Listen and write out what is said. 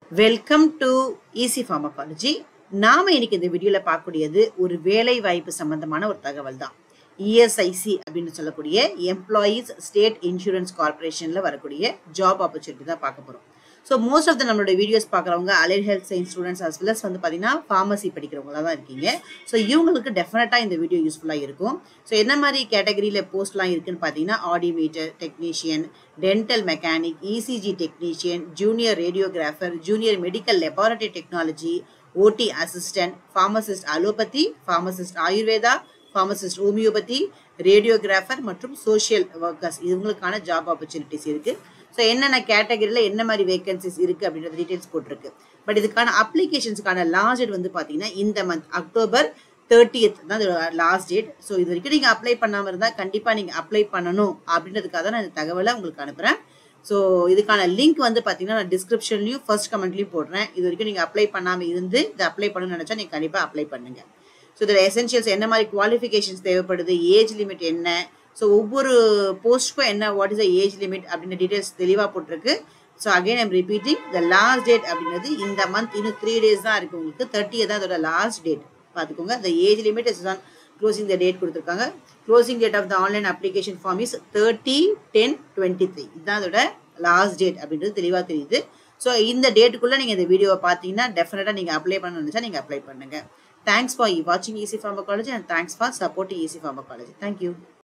welcome to easy pharmacology நாம இன்னைக்கு இந்த வீடியோல பார்க்கக்கூடியது ஒரு வேலை வாய்ப்பு சம்பந்தமான ஒரு தகவல் தான் இஎஸ்ஐசி அப்படின்னு சொல்லக்கூடிய எம்ப்ளாயீஸ் ஸ்டேட் இன்சூரன்ஸ் கார்பரேஷன்ல வரக்கூடிய ஜாப் ஆப்பர்ச்சுனிட்டி தான் பார்க்க போறோம் ஸோ மோஸ்ட் ஆஃப் த நம்மளோட வீடியோஸ் பார்க்குறவங்க allied health science students as well வந்து பார்த்தீங்கன்னா ஃபார்மசி படிக்கிறவங்களா தான் இருக்கீங்க ஸோ இவங்களுக்கு டெஃபினட்டாக இந்த வீடியோ யூஸ்ஃபுல்லாக இருக்கும் ஸோ என்ன மாதிரி கேட்டகரியில் போஸ்ட்லாம் இருக்குன்னு பார்த்தீங்கன்னா audiometer technician dental mechanic ECG technician junior radiographer junior medical laboratory technology OT assistant pharmacist allopathy pharmacist Ayurveda pharmacist homeopathy radiographer மற்றும் சோஷியல் ஒர்க்கர்ஸ் இவங்களுக்கான ஜாப் ஆப்பர்ச்சுனிட்டிஸ் இருக்குது ஸோ என்னென்ன கேட்டகரியில் என்ன மாதிரி வேகன்சிஸ் இருக்குது அப்படின்ற டீட்டெயில்ஸ் போட்டிருக்கு பட் இதுக்கான அப்ளிகேஷன்ஸ்க்கான லாஸ்ட் டேட் வந்து பார்த்தீங்கன்னா இந்த மந்த் அக்டோபர் தேர்ட்டியத் தான் லாஸ்ட் டேட் ஸோ இது வரைக்கும் நீங்கள் அப்ளை பண்ணாமல் இருந்தால் கண்டிப்பாக நீங்கள் அப்ளை பண்ணணும் அப்படின்றதுக்காக தான் நான் இந்த தகவலை உங்களுக்கு அனுப்புகிறேன் ஸோ இதுக்கான லிங்க் வந்து பார்த்தீங்கன்னா நான் டிஸ்கிரிப்ஷன்லையும் ஃபர்ஸ்ட் கமெண்ட்லையும் போடுறேன் இது வரைக்கும் நீங்கள் அப்ளை பண்ணாமல் இருந்து இதை அப்ளை பண்ணணும்னு நினச்சா நீங்கள் கண்டிப்பாக அப்ளை பண்ணுங்கள் ஸோ இதில் எசென்ஷியல்ஸ் என்ன மாதிரி குவாலிஃபிகேஷன்ஸ் தேவைப்படுது ஏஜ் லிமிட் என்ன ஸோ ஒவ்வொரு போஸ்ட்டுக்கும் என்ன what is the age limit அப்படின்ற டீட்டெயில்ஸ் தெளிவாக போட்டிருக்கு so again I'm repeating the last date அப்படின்றது இந்த மந்த் இன்னும் த்ரீ டேஸ் தான் இருக்குது உங்களுக்கு தேர்ட்டி தான் அதோட லாஸ்ட் டேட் பார்த்துக்கோங்க the age limit is on closing the date கொடுத்துருக்காங்க closing date of the online application form is thirty ten twenty three இதுதான் அதோட லாஸ்ட் டேட் அப்படின்றது தெளிவாக தெரியுது ஸோ இந்த டேட்டுக்குள்ளே நீங்கள் இந்த வீடியோவை பார்த்தீங்கன்னா டெஃபினட்டாக நீங்கள் அப்ளை பண்ண நினச்சா நீங்கள் அப்ளை பண்ணுங்கள் தேங்க்ஸ் ஃபார் வாட்சிங் easy pharmacology and thanks for supporting easy pharmacology thank you